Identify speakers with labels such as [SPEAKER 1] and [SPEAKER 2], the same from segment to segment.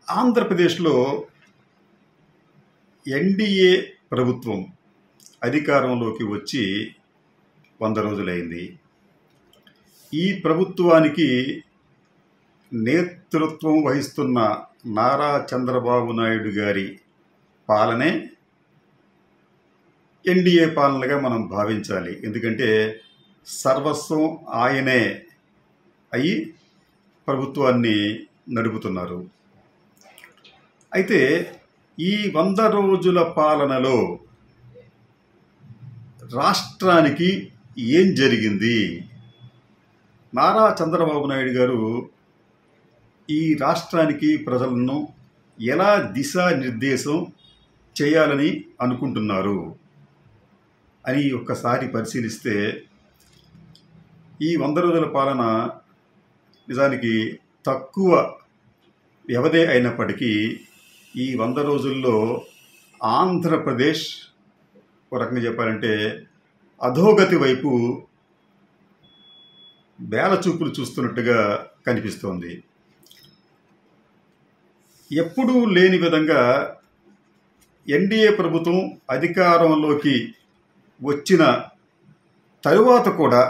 [SPEAKER 1] ఆంధ్రప్రదేశ్లో ఎన్డీఏ ప్రభుత్వం అధికారంలోకి వచ్చి వంద రోజులైంది ఈ ప్రభుత్వానికి నేతృత్వం వహిస్తున్న నారా చంద్రబాబు నాయుడు గారి పాలనే ఎన్డీఏ పాలనగా మనం భావించాలి ఎందుకంటే సర్వస్వం ఆయనే అయి ప్రభుత్వాన్ని నడుపుతున్నారు అయితే ఈ వంద రోజుల పాలనలో రాష్ట్రానికి ఏం జరిగింది నారా చంద్రబాబు నాయుడు గారు ఈ రాష్ట్రానికి ప్రజలను ఎలా దిశానిర్దేశం చేయాలని అనుకుంటున్నారు అని ఒక్కసారి పరిశీలిస్తే ఈ వంద రోజుల పాలన నిజానికి తక్కువ వ్యవధే అయినప్పటికీ ఈ వంద రోజుల్లో ఆంధ్రప్రదేశ్ ఒక రకంగా చెప్పాలంటే అధోగతి వైపు బేలచూపులు చూస్తున్నట్టుగా కనిపిస్తోంది ఎప్పుడూ లేని విధంగా ఎన్డీఏ ప్రభుత్వం అధికారంలోకి వచ్చిన తరువాత కూడా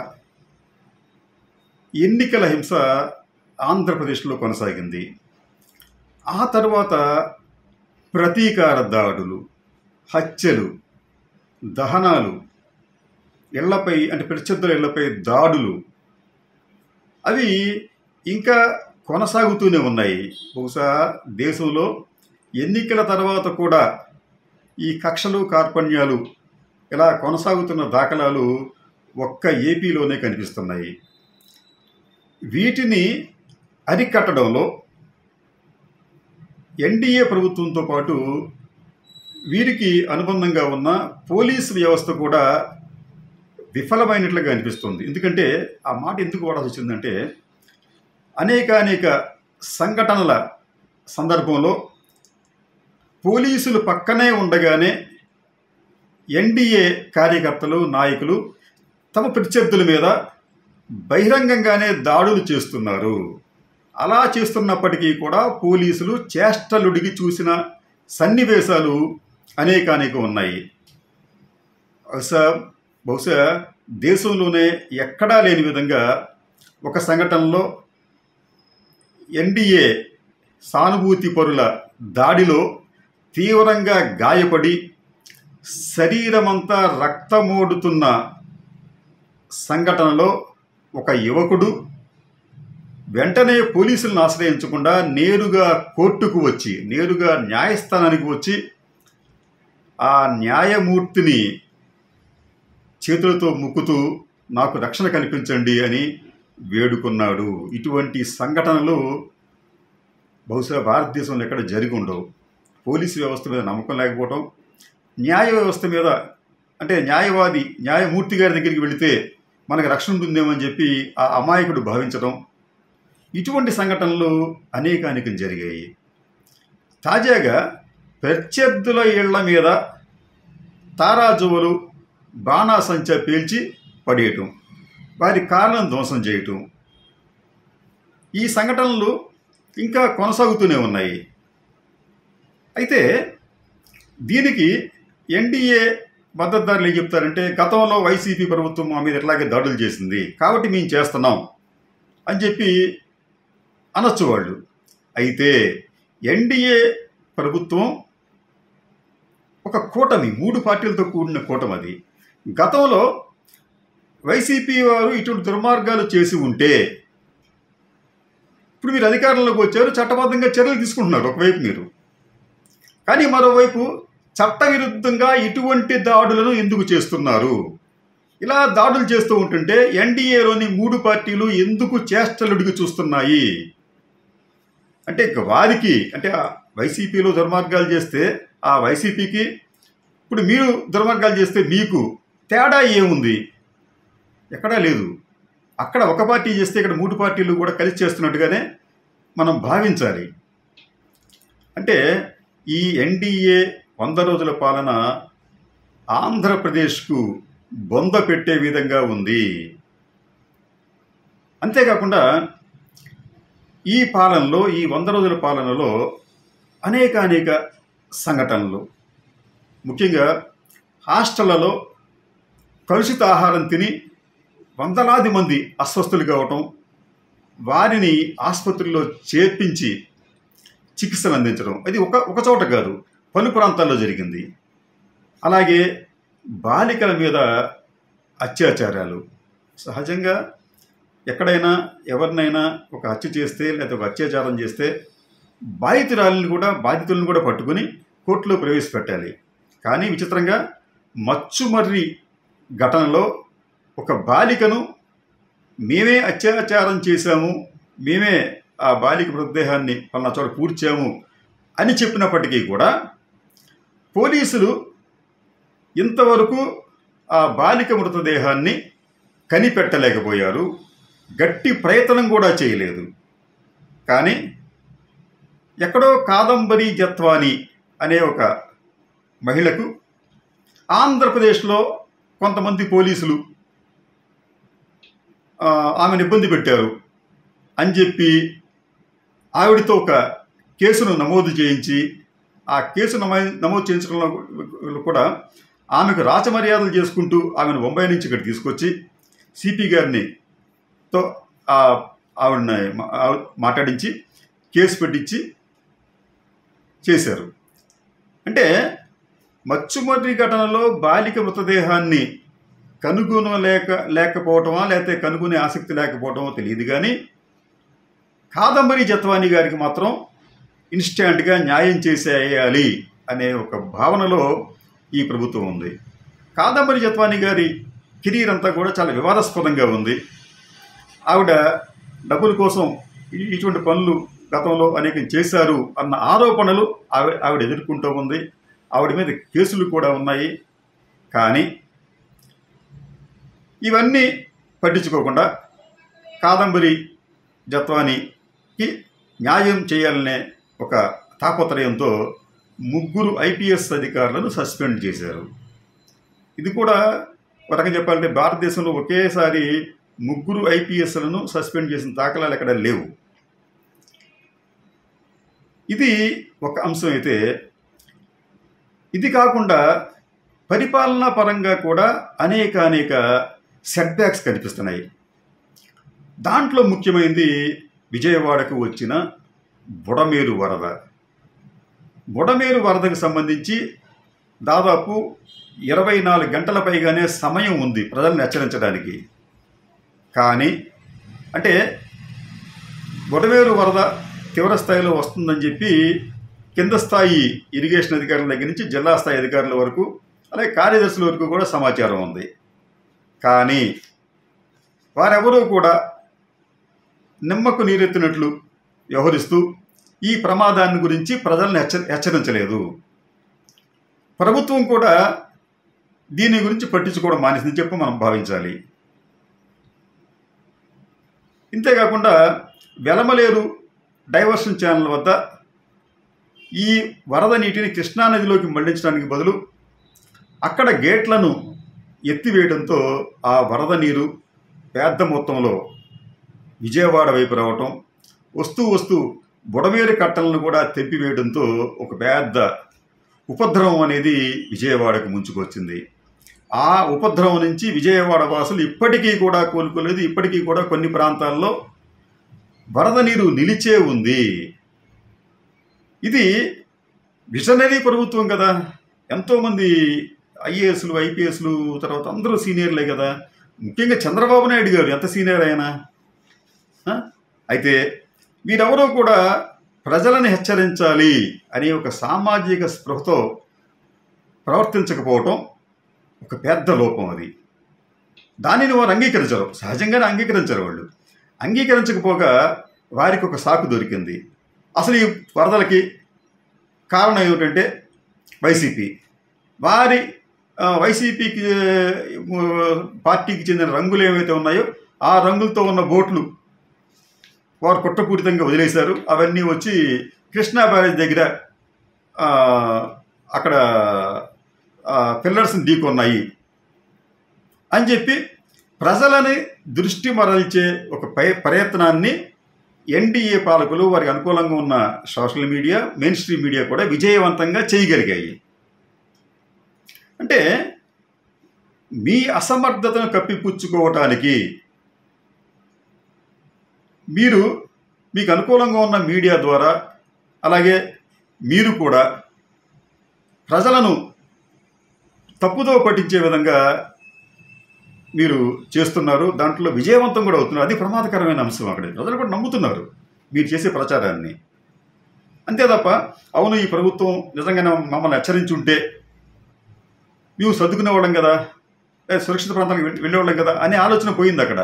[SPEAKER 1] ఎన్నికల హింస ఆంధ్రప్రదేశ్లో కొనసాగింది ఆ తరువాత ప్రతీకార దాడులు హత్యలు దహనాలు ఇళ్లపై అంటే ప్రత్యర్థుల ఇళ్లపై దాడులు అవి ఇంకా కొనసాగుతూనే ఉన్నాయి బహుశా దేశంలో ఎన్నికల తర్వాత కూడా ఈ కక్షలు కార్పణ్యాలు ఇలా కొనసాగుతున్న దాఖలాలు ఒక్క ఏపీలోనే కనిపిస్తున్నాయి వీటిని అరికట్టడంలో ఎన్డీఏ ప్రభుత్వంతో పాటు వీరికి అనుబంధంగా ఉన్న పోలీసు వ్యవస్థ కూడా విఫలమైనట్లుగా అనిపిస్తుంది ఎందుకంటే ఆ మాట ఎందుకు వాడాల్సి వచ్చిందంటే అనేక అనేక సంఘటనల సందర్భంలో పోలీసులు పక్కనే ఉండగానే ఎన్డీఏ కార్యకర్తలు నాయకులు తమ ప్రత్యర్థుల మీద బహిరంగంగానే దాడులు చేస్తున్నారు అలా చేస్తున్నప్పటికీ కూడా పోలీసులు చేష్టలుడిగి చూసిన సన్నివేశాలు అనేకానేక ఉన్నాయి బహుశా బహుశా దేశంలోనే ఎక్కడా లేని విధంగా ఒక సంఘటనలో ఎన్డీఏ సానుభూతి పరుల దాడిలో తీవ్రంగా గాయపడి శరీరమంతా రక్తమోడుతున్న సంఘటనలో ఒక యువకుడు వెంటనే పోలీసులను ఆశ్రయించకుండా నేరుగా కోర్టుకు వచ్చి నేరుగా న్యాయస్థానానికి వచ్చి ఆ న్యాయమూర్తిని చేతులతో ముక్కుతూ నాకు రక్షణ కల్పించండి అని వేడుకున్నాడు ఇటువంటి సంఘటనలు బహుశా భారతదేశంలో ఎక్కడ జరిగి ఉండవు పోలీసు వ్యవస్థ మీద నమ్మకం లేకపోవడం న్యాయ వ్యవస్థ మీద అంటే న్యాయవాది న్యాయమూర్తి గారి దగ్గరికి వెళితే మనకు రక్షణ ఉంటుందేమో అని చెప్పి ఆ అమాయకుడు భావించడం ఇటువంటి సంఘటనలు అనేకానేకం జరిగాయి తాజాగా ప్రత్యర్థుల ఇళ్ల మీద తారాజువలు బాణాసంచా పేల్చి పడేయటం వారి కారణం ధ్వంసం చేయటం ఈ సంఘటనలు ఇంకా కొనసాగుతూనే ఉన్నాయి అయితే దీనికి ఎన్డీఏ మద్దతుదారులు ఏం చెప్తారంటే గతంలో వైసీపీ ప్రభుత్వం మా మీద ఇట్లాగే దాడులు చేసింది కాబట్టి మేము చేస్తున్నాం అని చెప్పి అనొచ్చు వాళ్ళు అయితే ఎన్డీఏ ప్రభుత్వం ఒక కూటమి మూడు పార్టీలతో కూడిన కూటమి అది గతంలో వైసీపీ వారు ఇటువంటి దుర్మార్గాలు చేసి ఉంటే ఇప్పుడు మీరు అధికారంలోకి వచ్చారు చట్టబద్ధంగా చర్యలు తీసుకుంటున్నారు ఒకవైపు మీరు కానీ మరోవైపు చట్టవిరుద్ధంగా ఇటువంటి దాడులను ఎందుకు చేస్తున్నారు ఇలా దాడులు చేస్తూ ఉంటుంటే ఎన్డీఏలోని మూడు పార్టీలు ఎందుకు చేష్టలుడికి చూస్తున్నాయి అంటే ఇక వారికి అంటే ఆ వైసీపీలో దుర్మార్గాలు చేస్తే ఆ వైసీపీకి ఇప్పుడు మీరు దుర్మార్గాలు చేస్తే మీకు తేడా ఏముంది ఎక్కడా లేదు అక్కడ ఒక పార్టీ చేస్తే ఇక్కడ మూడు పార్టీలు కూడా కలిసి చేస్తున్నట్టుగానే మనం భావించాలి అంటే ఈ ఎన్డీఏ వంద రోజుల పాలన ఆంధ్రప్రదేశ్కు బొంద పెట్టే విధంగా ఉంది అంతేకాకుండా ఈ పాలనలో ఈ వంద రోజుల పాలనలో అనేక అనేక సంఘటనలు ముఖ్యంగా హాస్టళ్లలో కలుషిత ఆహారం తిని వందలాది మంది అస్వస్థులు కావటం వారిని ఆసుపత్రిలో చేర్పించి చికిత్సలు అందించడం అది ఒక ఒక చోట కాదు పలు ప్రాంతాల్లో జరిగింది అలాగే బాలికల మీద అత్యాచారాలు సహజంగా ఎక్కడైనా ఎవరినైనా ఒక హత్య చేస్తే లేదా ఒక అత్యాచారం చేస్తే బాధితురాలను కూడా బాధితులను కూడా పట్టుకుని కోర్టులో ప్రవేశపెట్టాలి కానీ విచిత్రంగా మచ్చుమర్రి ఘటనలో ఒక బాలికను మేమే అత్యాచారం చేశాము మేమే ఆ బాలిక మృతదేహాన్ని పలానా చోట పూడ్చాము అని చెప్పినప్పటికీ కూడా పోలీసులు ఇంతవరకు ఆ బాలిక మృతదేహాన్ని కనిపెట్టలేకపోయారు గట్టి ప్రయత్నం కూడా చేయలేదు కానీ ఎక్కడో కాదంబరి జత్వాని అనే ఒక మహిళకు ఆంధ్రప్రదేశ్లో కొంతమంది పోలీసులు ఆ, ఆమెను ఇబ్బంది పెట్టారు అని చెప్పి ఆవిడతో ఒక కేసును నమోదు చేయించి ఆ కేసు నమో- నమోదు చేయించడంలో కూడా ఆమెకు రాచమర్యాదలు చేసుకుంటూ ఆమెను బొంబాయి నుంచి ఇక్కడ తీసుకొచ్చి సిపి గారిని తో ఆ ఆవిడని మా- ఆవిడ మాట్లాడించి కేసు పెట్టించి చేశారు అంటే మచ్చుమర్రి ఘటనలో బాలిక మృతదేహాన్ని కనుగొనలేక లేకపోవటమా లేకపోతే కనుగొనే ఆసక్తి లేకపోవటమో తెలియదు కానీ కాదంబరి జత్వాని గారికి మాత్రం ఇన్స్టాంట్గా న్యాయం చేసేయాలి అనే ఒక భావనలో ఈ ప్రభుత్వం ఉంది కాదంబరి జత్వాని గారి కెరీర్ అంతా కూడా చాలా వివాదాస్పదంగా ఉంది ఆవిడ డబ్బుల కోసం ఇ- ఇటువంటి పనులు గతంలో అనేకం చేశారు అన్న ఆరోపణలు ఆవిడ ఆవిడ ఎదుర్కొంటూ ఉంది ఆవిడ మీద కేసులు కూడా ఉన్నాయి కానీ ఇవన్నీ పట్టించుకోకుండా కాదంబరి జత్వానికి న్యాయం చేయాలనే ఒక తాపత్రయంతో ముగ్గురు ఐపీఎస్ అధికారులను సస్పెండ్ చేశారు ఇది కూడా ఒక రకంగా చెప్పాలంటే భారతదేశంలో ఒకేసారి ముగ్గురు ఐపీఎస్లను సస్పెండ్ చేసిన దాఖలాలు ఎక్కడ లేవు ఇది ఒక అంశం అయితే ఇది కాకుండా పరిపాలనా పరంగా కూడా అనేక అనేక సెట్ బ్యాక్స్ కనిపిస్తున్నాయి దాంట్లో ముఖ్యమైనది విజయవాడకు వచ్చిన బుడమేరు వరద బుడమేరు వరదకు సంబంధించి దాదాపు ఇరవై నాలుగు గంటల పైగానే సమయం ఉంది ప్రజలను హెచ్చరించడానికి కానీ అంటే బుడమేరు వరద తీవ్ర స్థాయిలో వస్తుందని చెప్పి కింద స్థాయి ఇరిగేషన్ అధికారుల దగ్గర నుంచి జిల్లా స్థాయి అధికారుల వరకు అలాగే కార్యదర్శుల వరకు కూడా సమాచారం ఉంది కానీ వారెవరూ కూడా నిమ్మకు నీరెత్తినట్లు వ్యవహరిస్తూ ఈ ప్రమాదాన్ని గురించి ప్రజలను హెచ్చ హెచ్చరించలేదు ప్రభుత్వం కూడా దీని గురించి పట్టించుకోవడం మానేసిందని చెప్పి మనం భావించాలి ఇంతేకాకుండా వెలమలేరు డైవర్షన్ ఛానల్ వద్ద ఈ వరద నీటిని కృష్ణానదిలోకి మళ్లించడానికి బదులు అక్కడ గేట్లను ఎత్తివేయడంతో ఆ వరద నీరు పెద్ద మొత్తంలో విజయవాడ వైపు రావటం వస్తూ వస్తూ బుడమేరు కట్టలను కూడా తెంపివేయడంతో ఒక పెద్ద ఉపద్రవం అనేది విజయవాడకు ముంచుకొచ్చింది ఆ ఉపద్రవం నుంచి విజయవాడ వాసులు ఇప్పటికీ కూడా కోలుకోలేదు ఇప్పటికీ కూడా కొన్ని ప్రాంతాల్లో వరద నీరు నిలిచే ఉంది ఇది విజనరీ ప్రభుత్వం కదా ఎంతోమంది ఐఏఎస్లు ఐపీఎస్లు తర్వాత అందరూ సీనియర్లే కదా ముఖ్యంగా చంద్రబాబు నాయుడు గారు ఎంత సీనియర్ అయినా ఆ? అయితే వీరెవరూ కూడా ప్రజలను హెచ్చరించాలి అనే ఒక సామాజిక స్పృహతో ప్రవర్తించకపోవటం ఒక పెద్ద లోపం అది దానిని వారు అంగీకరించరు సహజంగానే అంగీకరించరు వాళ్ళు అంగీకరించకపోగా వారికి ఒక సాకు దొరికింది అసలు ఈ వరదలకి కారణం ఏమిటంటే వైసీపీ వారి ఆ, వైసీపీకి ఆ, పార్టీకి చెందిన రంగులు ఏవైతే ఉన్నాయో ఆ రంగులతో ఉన్న బోట్లు వారు కుట్రపూరితంగా వదిలేశారు అవన్నీ వచ్చి కృష్ణా బ్యారేజ్ దగ్గర ఆ, అక్కడ పిల్లర్స్ని ఢీకొన్నాయి అని చెప్పి ప్రజలని దృష్టి మరల్చే ఒక పై ప్రయత్నాన్ని ఎన్డీఏ పాలకులు వారికి అనుకూలంగా ఉన్న social media mainstream media కూడా విజయవంతంగా చేయగలిగాయి అంటే మీ అసమర్థతను కప్పిపుచ్చుకోవటానికి మీరు మీకు అనుకూలంగా ఉన్న మీడియా ద్వారా అలాగే మీరు కూడా ప్రజలను తప్పుదో పట్టించే విధంగా మీరు చేస్తున్నారు దాంట్లో విజయవంతం కూడా అవుతున్నారు అది ప్రమాదకరమైన అంశం అక్కడ ప్రజలు కూడా నమ్ముతున్నారు మీరు చేసే ప్రచారాన్ని అంతే తప్ప అవును ఈ ప్రభుత్వం నిజంగానే మమ్మల్ని హెచ్చరించుంటే మేము సర్దుకునేవాళ్ళం కదా లేదా సురక్షిత ప్రాంతానికి వెళ్ళి- వెళ్ళేవాళ్ళం కదా అనే ఆలోచన పోయింది అక్కడ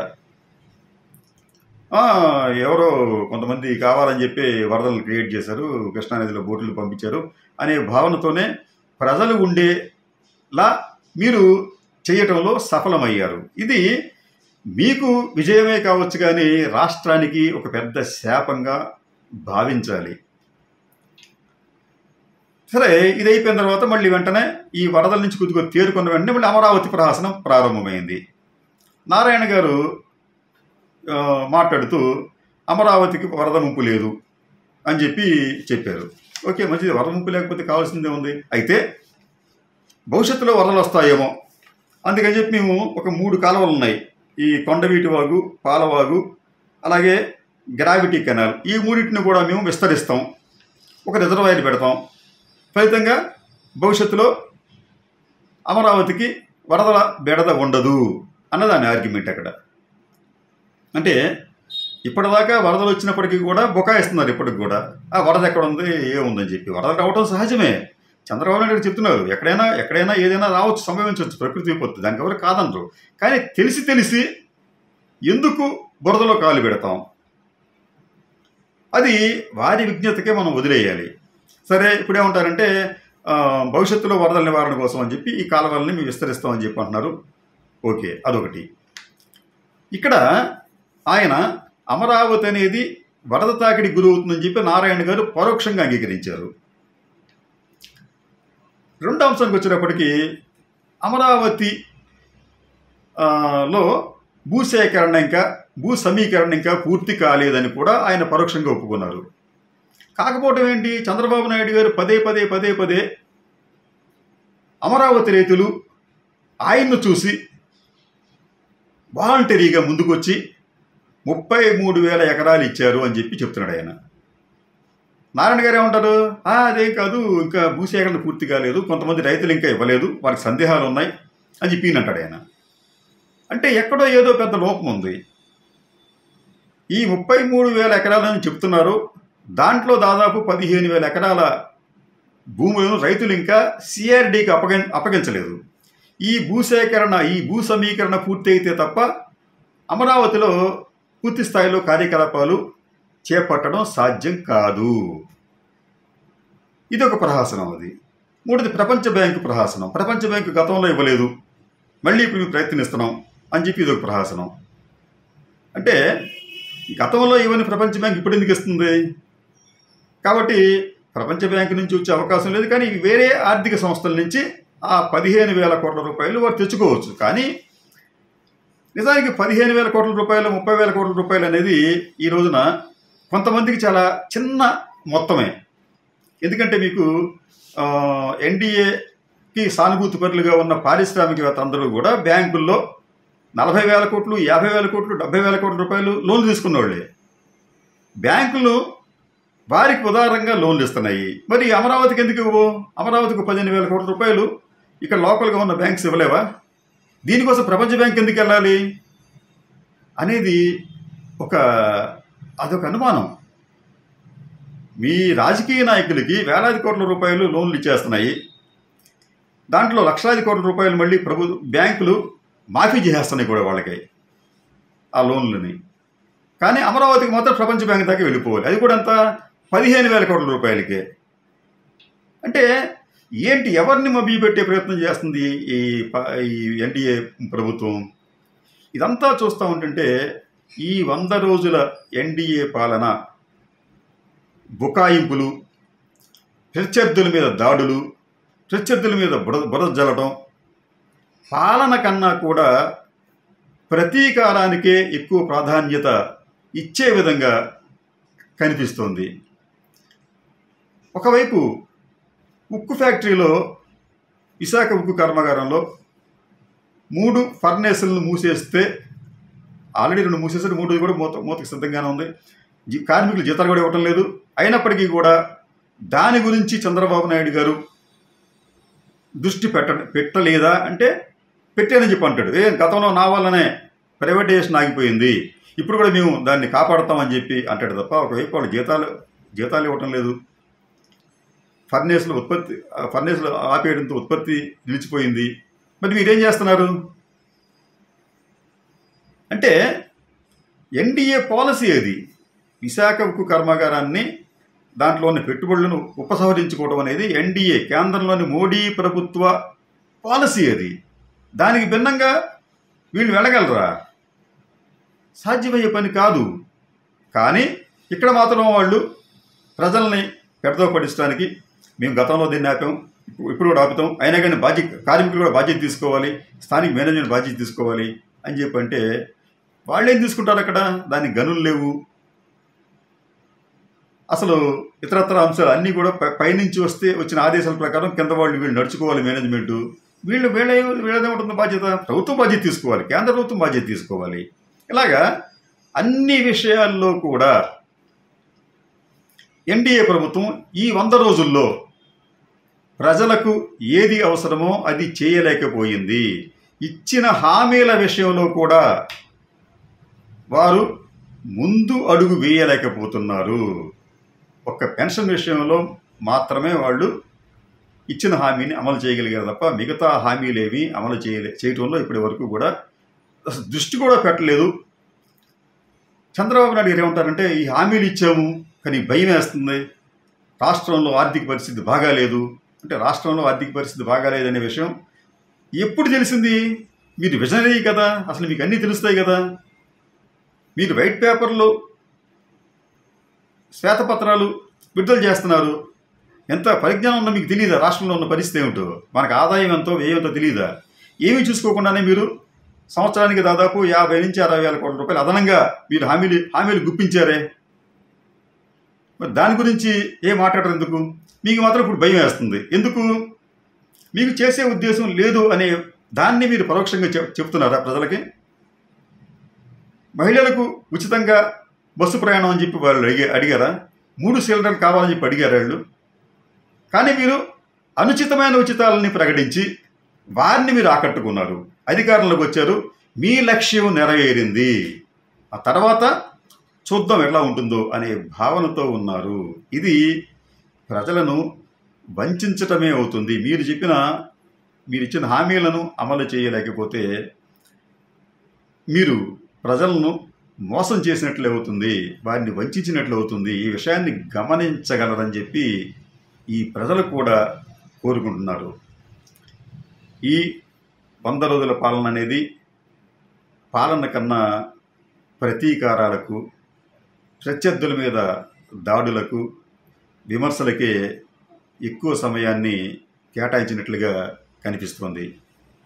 [SPEAKER 1] ఆ, ఎవరో కొంతమంది కావాలని చెప్పి వరదలను క్రియేట్ చేశారు కృష్ణానదిలో బోట్లు పంపించారు అనే భావనతోనే ప్రజలు ఉండేలా మీరు చేయటంలో సఫలమయ్యారు ఇది మీకు విజయమే కావచ్చు కానీ రాష్ట్రానికి ఒక పెద్ద శాపంగా భావించాలి సరే ఇది అయిపోయిన తర్వాత మళ్ళీ వెంటనే ఈ వరదల నుంచి కొద్దిగా తేరుకున్న వెంటనే మళ్ళీ అమరావతి ప్రహాసనం ప్రారంభమైంది నారాయణ గారు ఆ, మాట్లాడుతూ అమరావతికి వరద ముంపు లేదు అని చెప్పి చెప్పారు ఓకే మంచిది వరద ముంపు లేకపోతే కావాల్సిందే ఉంది అయితే భవిష్యత్తులో వరదలు వస్తాయేమో అందుకని చెప్పి మేము ఒక మూడు కాలువలు ఉన్నాయి ఈ కొండవీటి వాగు పాలవాగు అలాగే గ్రావిటీ కెనాల్ ఈ మూడింటిని కూడా మేము విస్తరిస్తాం ఒక రిజర్వాయర్ పెడతాం ఫలితంగా భవిష్యత్తులో అమరావతికి వరదల బెడద ఉండదు అన్నదాని ఆర్గ్యుమెంట్ అక్కడ అంటే ఇప్పటిదాకా వరదలు వచ్చినప్పటికీ కూడా బుకాయిస్తున్నారు ఇప్పటికి కూడా ఆ వరద ఎక్కడ ఉంది ఏముందని చెప్పి వరద రావడం సహజమే చంద్రబాబు నాయుడు గారు చెప్తున్నారు ఎక్కడైనా ఎక్కడైనా ఏదైనా రావచ్చు సంభవించవచ్చు ప్రకృతి విపత్తు దానికి ఎవరు కాదనరు కానీ తెలిసి తెలిసి ఎందుకు బురదలో కాలు పెడతాం అది వారి విజ్ఞతకే మనం వదిలేయాలి సరే ఇప్పుడు ఏమంటారంటే ఆ, భవిష్యత్తులో వరదల నివారణ కోసం అని చెప్పి ఈ కాలువలని మేము విస్తరిస్తామని చెప్పి అంటున్నారు ఓకే అదొకటి ఇక్కడ ఆయన అమరావతి అనేది వరద తాకిడి గురవుతుందని చెప్పి నారాయణ గారు పరోక్షంగా అంగీకరించారు రెండో అంశానికి వచ్చేటప్పటికి అమరావతి ఆ, లో భూసేకరణ ఇంకా భూ సమీకరణ ఇంకా పూర్తి కాలేదని కూడా ఆయన పరోక్షంగా ఒప్పుకున్నారు కాకపోవడం ఏంటి చంద్రబాబు నాయుడు గారు పదే పదే పదే పదే అమరావతి రైతులు ఆయన్ను చూసి వాలంటరీగా ముందుకొచ్చి ముప్పై మూడు వేల ఎకరాలు ఇచ్చారు అని చెప్పి చెప్తున్నాడు ఆయన నారాయణ గారు ఏమంటారు "ఆ, అదేం కాదు ఇంకా భూసేకరణ పూర్తి కాలేదు కొంతమంది రైతులు ఇంకా ఇవ్వలేదు వారికి సందేహాలు ఉన్నాయి అని చెప్పి ఈయన అంటాడు ఆయన అంటే ఎక్కడో ఏదో పెద్ద లోపం ఉంది ఈ ముప్పై మూడు వేల ఎకరాలని చెప్తున్నారు దాంట్లో దాదాపు పదిహేను వేల ఎకరాల భూములను రైతులు ఇంకా సిఆర్డీకి అప్పగ అప్పగించలేదు ఈ భూసేకరణ ఈ భూ సమీకరణ పూర్తి అయితే తప్ప అమరావతిలో పూర్తి స్థాయిలో కార్యకలాపాలు చేపట్టడం సాధ్యం కాదు ఇది ఒక ప్రహాసనం అది మూడోది ప్రపంచ బ్యాంకు ప్రహాసనం ప్రపంచ బ్యాంకు గతంలో ఇవ్వలేదు మళ్ళీ ఇప్పుడు మేము ప్రయత్నిస్తున్నాం అని చెప్పి ఇది ఒక ప్రహాసనం అంటే గతంలో ఇవన్నీ ప్రపంచ బ్యాంక్ ఇప్పుడు ఎందుకు ఇస్తుంది కాబట్టి ప్రపంచ బ్యాంకు నుంచి వచ్చే అవకాశం లేదు కానీ వేరే ఆర్థిక సంస్థల నుంచి ఆ పదిహేను వేల కోట్ల రూపాయలు వారు తెచ్చుకోవచ్చు కానీ నిజానికి పదిహేను వేల కోట్ల రూపాయలు ముప్పై వేల కోట్ల రూపాయలు అనేది ఈ రోజున కొంతమందికి చాలా చిన్న మొత్తమే ఎందుకంటే మీకు ఎన్డీఏకి సానుభూతి పరులుగా ఉన్న పారిశ్రామికవేత్త అందరూ కూడా బ్యాంకుల్లో నలభై వేల కోట్లు యాభై వేల కోట్లు డెబ్బై వేల కోట్ల రూపాయలు లోన్లు తీసుకున్నవాళ్ళే బ్యాంకులు వారికి ఉదారంగా లోన్లు ఇస్తున్నాయి మరి అమరావతికి ఎందుకు ఇవ్వవు అమరావతికి పదిహేను వేల కోట్ల రూపాయలు ఇక్కడ లోకల్గా ఉన్న బ్యాంక్స్ ఇవ్వలేవా దీనికోసం ప్రపంచ బ్యాంక్ ఎందుకు వెళ్ళాలి అనేది ఒక అదొక అనుమానం మీ రాజకీయ నాయకులకి వేలాది కోట్ల రూపాయలు లోన్లు ఇచ్చేస్తున్నాయి దాంట్లో లక్షలాది కోట్ల రూపాయలు మళ్ళీ ప్రభు బ్యాంకులు మాఫీ చేసేస్తున్నాయి కూడా వాళ్ళకి ఆ లోన్లని కానీ అమరావతికి మాత్రం ప్రపంచ బ్యాంక్ దాకా వెళ్ళిపోవాలి అది కూడా అంత పదిహేను వేల కోట్ల రూపాయలకే అంటే ఏంటి ఎవరిని మభ్యపెట్టే ప్రయత్నం చేస్తుంది ఈ ప- ఈ ఎన్డీఏ ప్రభుత్వం ఇదంతా చూస్తూ ఉంటుంటే ఈ వంద రోజుల ఎన్డీఏ పాలన బుకాయింపులు ప్రత్యర్థుల మీద దాడులు ప్రత్యర్థుల మీద బుడ బురద జల్లడం పాలన కన్నా కూడా ప్రతీకారానికే ఎక్కువ ప్రాధాన్యత ఇచ్చే విధంగా కనిపిస్తోంది ఒకవైపు ఉక్కు ఫ్యాక్టరీలో విశాఖ ఉక్కు కర్మాగారంలో మూడు ఫర్నేసులను మూసేస్తే ఆల్రెడీ రెండు మూసేసారు మూడు కూడా మూత మూతకు సిద్ధంగానే ఉంది జీ- కార్మికులు జీతాలు కూడా ఇవ్వటం లేదు అయినప్పటికీ కూడా దాని గురించి చంద్రబాబు నాయుడు గారు దృష్టి పెట్ట పెట్టలేదా అంటే పెట్టానని చెప్పి అంటాడు ఏ గతంలో నా వల్లనే ప్రైవేటైజేషన్ ఆగిపోయింది ఇప్పుడు కూడా మేము దాన్ని కాపాడుతామని చెప్పి అంటాడు తప్ప ఒకవైపు వాళ్ళు జీతాలు జీతాలు ఇవ్వటం లేదు ఫర్నేస్లో ఉత్పత్తి ఆ ఫర్నేస్లో ఆపేయడంతో ఉత్పత్తి నిలిచిపోయింది మరి మీరేం చేస్తున్నారు అంటే ఎన్డీఏ పాలసీ అది విశాఖ ఉక్కు కర్మాగారాన్ని దాంట్లోని పెట్టుబడులను ఉపసంహరించుకోవడం అనేది ఎన్డీఏ కేంద్రంలోని మోడీ ప్రభుత్వ పాలసీ అది దానికి భిన్నంగా వీళ్ళు వెళ్ళగలరా సాధ్యమయ్యే పని కాదు కానీ ఇక్కడ మాత్రం వాళ్ళు ప్రజల్ని పెడదో పడించడానికి మేము గతంలో దీన్ని ఆపాం ఇప్పుడు ఇప్పుడు కూడా ఆపుతాం అయినా కానీ బాధ్యత కార్మికులు కూడా బాధ్యత తీసుకోవాలి స్థానిక మేనేజ్మెంట్ బాధ్యత తీసుకోవాలి అని చెప్పి అంటే వాళ్ళు ఏం తీసుకుంటారు అక్కడ దానికి గనులు లేవు అసలు ఇతరత్ర అంశాలు అన్నీ కూడా పై- పైనుంచి వస్తే వచ్చిన ఆదేశాల ప్రకారం కింద వాళ్ళు వీళ్ళు నడుచుకోవాలి మేనేజ్మెంట్ వీళ్ళు వీళ్ళ వీళ్ళదేముంటుంది బాధ్యత ప్రభుత్వం బాధ్యత తీసుకోవాలి కేంద్ర ప్రభుత్వం బాధ్యత తీసుకోవాలి ఇలాగా అన్ని విషయాల్లో కూడా ఎన్డీఏ ప్రభుత్వం ఈ వంద రోజుల్లో ప్రజలకు ఏది అవసరమో అది చేయలేకపోయింది ఇచ్చిన హామీల విషయంలో కూడా వారు ముందు అడుగు వేయలేకపోతున్నారు ఒక్క పెన్షన్ విషయంలో మాత్రమే వాళ్ళు ఇచ్చిన హామీని అమలు చేయగలిగారు తప్ప మిగతా హామీలేవి అమలు చేయలే చేయటంలో ఇప్పటి వరకు కూడా అసలు దృష్టి కూడా పెట్టలేదు చంద్రబాబు నాయుడు గారు ఏమంటారంటే ఈ హామీలు ఇచ్చాము కానీ భయం వేస్తుంది రాష్ట్రంలో ఆర్థిక పరిస్థితి బాగాలేదు అంటే రాష్ట్రంలో ఆర్థిక పరిస్థితి బాగాలేదనే విషయం ఎప్పుడు తెలిసింది మీరు విజనరీ కదా అసలు మీకు అన్నీ తెలుస్తాయి కదా మీరు వైట్ పేపర్లో శ్వేతపత్రాలు విడుదల చేస్తున్నారు ఎంత పరిజ్ఞానం ఉందో మీకు తెలియదా రాష్ట్రంలో ఉన్న పరిస్థితి ఏమిటో మనకు ఆదాయం ఎంతో వ్యయం ఎంతో తెలియదా ఏమీ చూసుకోకుండానే మీరు సంవత్సరానికి దాదాపు యాభై నుంచి అరవై వేల కోట్ల రూపాయలు అదనంగా మీరు హామీలు హామీలు గుప్పించారే మరి దాని గురించి ఏం మాట్లాడరు ఎందుకు మీకు మాత్రం ఇప్పుడు భయం వేస్తుంది ఎందుకు మీకు చేసే ఉద్దేశం లేదు అనే దాన్ని మీరు పరోక్షంగా చెప్ చెప్తున్నారా ప్రజలకి మహిళలకు ఉచితంగా బస్సు ప్రయాణం అని చెప్పి వాళ్ళు అడిగి అడిగారా మూడు సిలిండర్లు కావాలని చెప్పి అడిగారు వాళ్ళు కానీ మీరు అనుచితమైన ఉచితాలని ప్రకటించి వారిని మీరు ఆకట్టుకున్నారు అధికారంలోకి వచ్చారు మీ లక్ష్యం నెరవేరింది ఆ తర్వాత చూద్దాం ఎలా ఉంటుందో అనే భావనతో ఉన్నారు ఇది ప్రజలను వంచటమే అవుతుంది మీరు చెప్పిన మీరు ఇచ్చిన హామీలను అమలు చేయలేకపోతే మీరు ప్రజలను మోసం చేసినట్లు అవుతుంది వారిని వంచినట్లు అవుతుంది ఈ విషయాన్ని గమనించగలరని చెప్పి ఈ ప్రజలు కూడా కోరుకుంటున్నారు ఈ వంద రోజుల పాలన అనేది పాలన కన్నా ప్రతీకారాలకు ప్రత్యర్థుల మీద దాడులకు విమర్శలకే ఎక్కువ సమయాన్ని కేటాయించినట్లుగా కనిపిస్తోంది